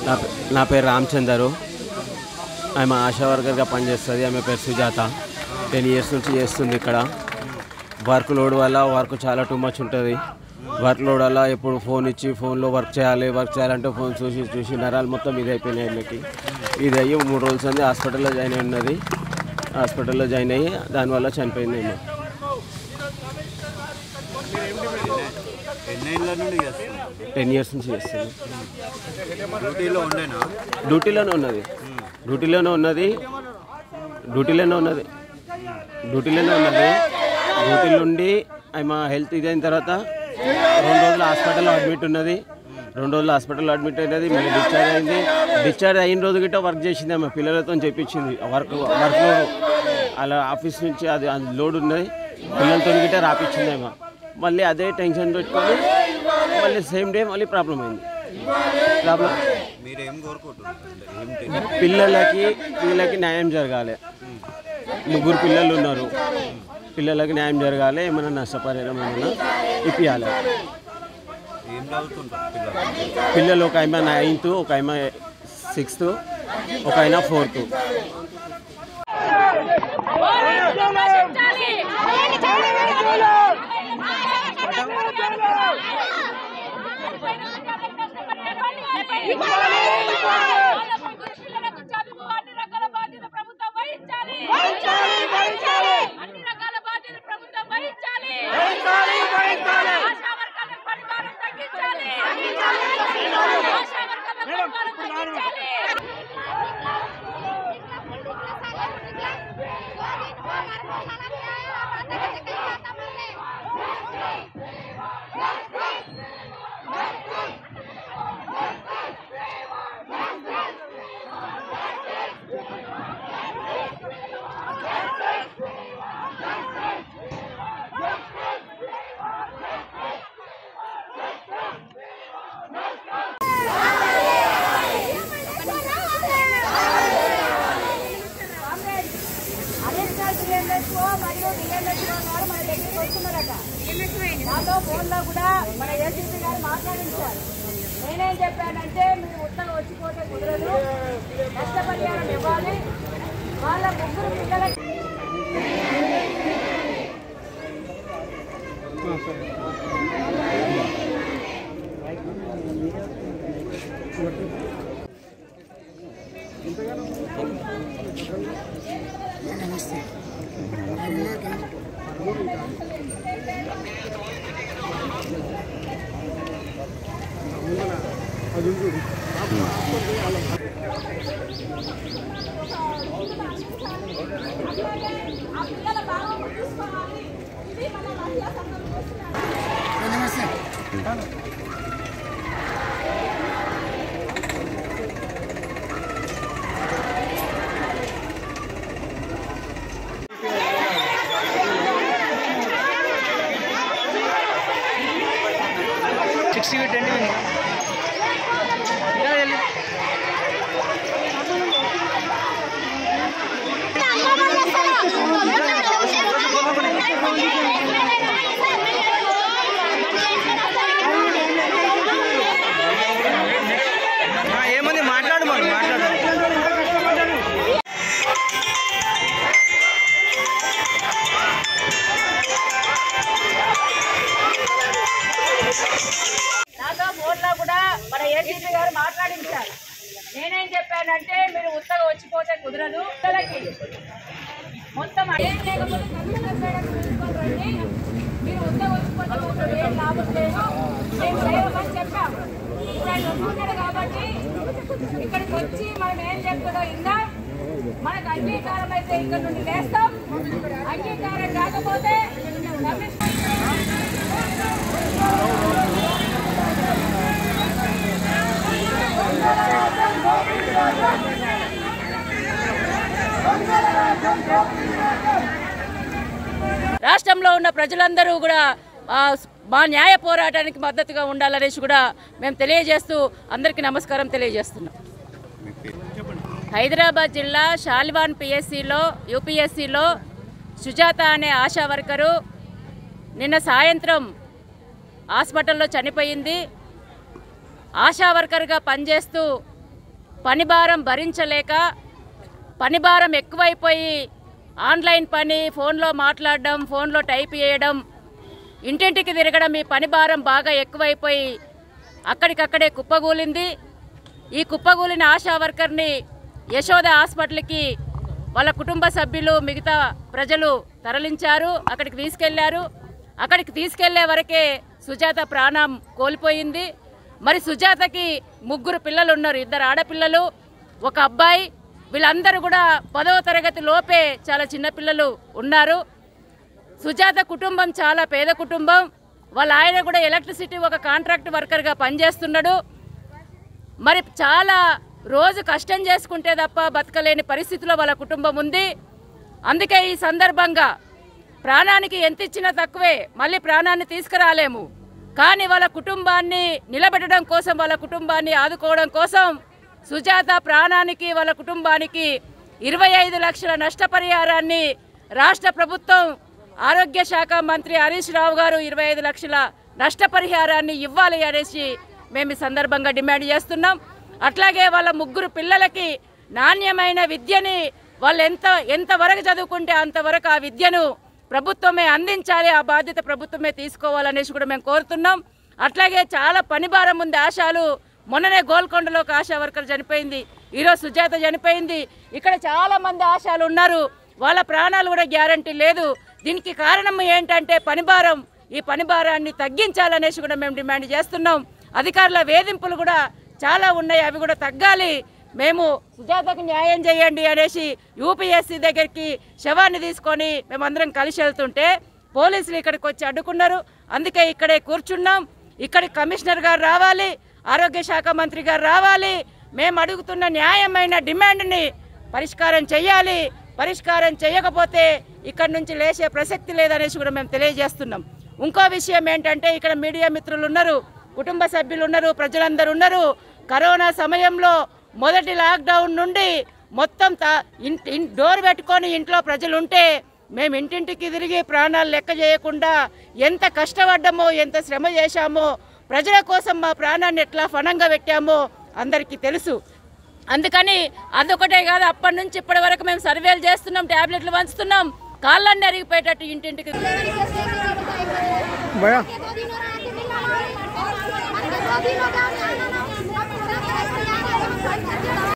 నా పే- నా పేరు రామచందరు ఆమె ఆశా వర్కర్గా పనిచేస్తుంది ఆమె పేరు సుజాత టెన్ ఇయర్స్ నుంచి చేస్తుంది ఇక్కడ వర్క్ లోడ్ వల్ల వర్క్ చాలా టూ మచ్ ఉంటుంది వర్క్ లోడ్ వల్ల ఎప్పుడు ఫోన్ ఇచ్చి ఫోన్లో వర్క్ చేయాలి వర్క్ చేయాలంటే ఫోన్ చూసి చూసి నరాలు మొత్తం ఇది అయిపోయినాయి వీళ్ళకి ఇది అయ్యి మూడు రోజులు అంది హాస్పిటల్లో జాయిన్ అయి ఉన్నది హాస్పిటల్లో జాయిన్ అయ్యి దానివల్ల చనిపోయింది ఏమో ఎన్నేళ్ళ నుండి చేస్తున్నారు టెన్ ఇయర్స్ నుంచి చేస్తుంది డ్యూటీలో ఉండేనా డ్యూటీలోనే ఉన్నది డ్యూటీలోనే ఉన్నది డ్యూటీలోనే ఉన్నది డ్యూటీలోనే ఉన్నది డ్యూటీలో ఉండి ఆమె హెల్త్ ఇదైన తర్వాత రెండు రోజులు హాస్పిటల్లో అడ్మిట్ ఉన్నది రెండు రోజులు హాస్పిటల్లో అడ్మిట్ అయినది మళ్ళీ డిశ్చార్జ్ అయింది డిశ్చార్జ్ అయిన రోజు గిట్ట వర్క్ చేసింది ఆమె పిల్లలతో చెప్పించింది వర్క్ వర్క్ లోడ్ అలా ఆఫీస్ నుంచి అది అది లోడ్ ఉన్నది పిల్లలతో గిట్ట రాపించింది ఆమె మళ్ళీ అదే టెన్షన్ పెట్టుకొని మళ్ళీ సేమ్ డే మళ్ళీ ప్రాబ్లం అయింది ప్రాబ్లం మీరు ఏం కోరుకుంటున్నారు అంటే ఏం టెన్- పిల్లలకి పిల్లలకి న్యాయం జరగాలి ముగ్గురు పిల్లలు ఉన్నారు పిల్లలకి న్యాయం జరగాలి ఏమైనా నష్టపరిహారం ఏమైనా ఇప్పించాలి ఏం చదువుతుంటారు పిల్లలు పిల్లలు ఒక ఆమె నైన్త్ ఒక ఆమె సిక్స్త్ ఒక ఆయన ఫోర్త్ అన్ని రకాల బాధ్యతలు ప్రభుత్వం వహించాలి ఆశా వర్కర్ల పరిమాణం తగ్గించాలి ఆశా వర్కర్ల పరిమాణం తగ్గించాలి మరియు డిఎన్ఎస్ఓ గారు మన దగ్గరికి వస్తున్నారట నాతో ఫోన్లో కూడా మన ఏసీపీ గారు మాట్లాడించారు నేనేం చెప్పానంటే మీరు ఉత్తగా వచ్చిపోతే కుదరదు నష్టపరిహారం ఇవ్వాలి వాళ్ళ ముగ్గురు పిల్లలకి ఆ పిల్లల భావం తీసుకోవాలి ఇది మన మహిళా సంఘం చేస్తున్నారు ఏముంది మాట్లాడు మరి మాట్లాడు నాతో ఫోన్లో కూడా మన ఏసీపీ గారు మాట్లాడించారు నేనేం చెప్పానంటే మీరు ఉత్తగా వచ్చిపోతే కుదరదు పిల్లలకి మొత్తం ఏం లేకపోతే కమిషనర్ మేడం తీసుకొని రండి మీరు ఉత్తగా వచ్చిపోతే కుదరదు ఏం లాభం లేదు మేము లేవమని చెప్పాము ఇప్పుడు ఆయన వస్తున్నాడు కాబట్టి ఇక్కడికి వచ్చి మనం ఏం చెప్తుందో ఇందా మనకు అంగీకారం అయితే ఇక్కడ నుండి లేస్తాం అంగీకారం కాకపోతే కమిషనర్ రాష్ట్రంలో ఉన్న ప్రజలందరూ కూడా ఆ, మా న్యాయ పోరాటానికి మద్దతుగా ఉండాలనేసి కూడా మేము తెలియజేస్తూ అందరికీ నమస్కారం తెలియజేస్తున్నాం హైదరాబాద్ జిల్లా షాల్వాన్ పిఎస్సిలో యూపీఎస్సిలో సుజాత అనే ఆశా వర్కరు నిన్న సాయంత్రం హాస్పిటల్లో చనిపోయింది ఆశా వర్కర్గా పనిచేస్తూ పని భారం భరించలేక పని భారం ఎక్కువైపోయి ఆన్లైన్ పని ఫోన్లో మాట్లాడడం ఫోన్లో టైప్ చేయడం ఇంటింటికి తిరగడం ఈ పని భారం బాగా ఎక్కువైపోయి అక్కడికక్కడే కుప్పగూలింది ఈ కుప్పగూలిన ఆశా వర్కర్ని యశోద హాస్పిటల్కి వాళ్ళ కుటుంబ సభ్యులు మిగతా ప్రజలు తరలించారు అక్కడికి తీసుకెళ్లారు అక్కడికి తీసుకెళ్లే వరకే సుజాత ప్రాణం కోల్పోయింది మరి సుజాతకి ముగ్గురు పిల్లలు ఉన్నారు ఇద్దరు ఆడపిల్లలు ఒక అబ్బాయి వీళ్ళందరూ కూడా పదవ తరగతి లోపే చాలా చిన్నపిల్లలు ఉన్నారు సుజాత కుటుంబం చాలా పేద కుటుంబం వాళ్ళ ఆయన కూడా ఎలక్ట్రిసిటీ ఒక కాంట్రాక్ట్ వర్కర్గా పనిచేస్తున్నాడు మరి చాలా రోజు కష్టం చేసుకుంటే తప్ప బతకలేని పరిస్థితిలో వాళ్ళ కుటుంబం ఉంది అందుకే ఈ సందర్భంగా ప్రాణానికి ఎంత ఇచ్చినా తక్కువే మళ్ళీ ప్రాణాన్ని తీసుకురాలేము కానీ వాళ్ళ కుటుంబాన్ని నిలబెట్టడం కోసం వాళ్ళ కుటుంబాన్ని ఆదుకోవడం కోసం సుజాత ప్రాణానికి వాళ్ళ కుటుంబానికి ఇరవై ఐదు లక్షల నష్టపరిహారాన్ని రాష్ట్ర ప్రభుత్వం ఆరోగ్య శాఖ మంత్రి హరీష్ రావు గారు ఇరవై ఐదు లక్షల నష్టపరిహారాన్ని ఇవ్వాలి అనేసి మేము ఈ సందర్భంగా డిమాండ్ చేస్తున్నాం అట్లాగే వాళ్ళ ముగ్గురు పిల్లలకి నాణ్యమైన విద్యని వాళ్ళు ఎంత ఎంతవరకు చదువుకుంటే అంతవరకు ఆ విద్యను ప్రభుత్వమే అందించాలి ఆ బాధ్యత ప్రభుత్వమే తీసుకోవాలనేసి కూడా మేము కోరుతున్నాం అట్లాగే చాలా పని భారం ఉంది ఆశాలు మొన్ననే గోల్కొండలో ఒక ఆశా వర్కర్ చనిపోయింది ఈరోజు సుజాత చనిపోయింది ఇక్కడ చాలా మంది ఆశాలు ఉన్నారు వాళ్ళ ప్రాణాలు కూడా గ్యారంటీ లేదు దీనికి కారణం ఏంటంటే పని భారం ఈ పని భారాన్ని తగ్గించాలనేసి కూడా మేము డిమాండ్ చేస్తున్నాం అధికారుల వేధింపులు కూడా చాలా ఉన్నాయి అవి కూడా తగ్గాలి మేము సుజాతకు న్యాయం చేయండి అనేసి యూపీఎస్సీ దగ్గరికి శవాన్ని తీసుకొని మేమందరం కలిసి వెళ్తుంటే పోలీసులు ఇక్కడికి వచ్చి అడ్డుకున్నారు అందుకే ఇక్కడే కూర్చున్నాం ఇక్కడికి కమిషనర్ గారు రావాలి ఆరోగ్య శాఖ మంత్రి గారు రావాలి మేము అడుగుతున్న న్యాయమైన డిమాండ్ని పరిష్కారం చేయాలి పరిష్కారం చేయకపోతే ఇక్కడ నుంచి లేచే ప్రసక్తి లేదనేసి కూడా మేము తెలియజేస్తున్నాం ఇంకో విషయం ఏంటంటే ఇక్కడ మీడియా మిత్రులు ఉన్నారు కుటుంబ సభ్యులు ఉన్నారు ప్రజలందరూ ఉన్నారు కరోనా సమయంలో మొదటి లాక్డౌన్ నుండి మొత్తం తా- ఇన్- ఇన్- డోర్ పెట్టుకొని ఇంట్లో ప్రజలు ఉంటే మేము ఇంటింటికి తిరిగి ప్రాణాలు లెక్క చేయకుండా ఎంత కష్టపడ్డామో ఎంత శ్రమ చేశామో ప్రజల కోసం మా ప్రాణాన్ని ఎట్లా ఫణంగా పెట్టామో అందరికీ తెలుసు అందుకని అదొకటే కాదు అప్పటి నుంచి ఇప్పటి వరకు మేము సర్వేలు చేస్తున్నాం టాబ్లెట్లు పంచుతున్నాం కాళ్ళన్నీ అరిగిపోయేటట్టు ఇంటింటికి భయా दो दिन हो रहा है कि मिल रहा है दो दिन हो गया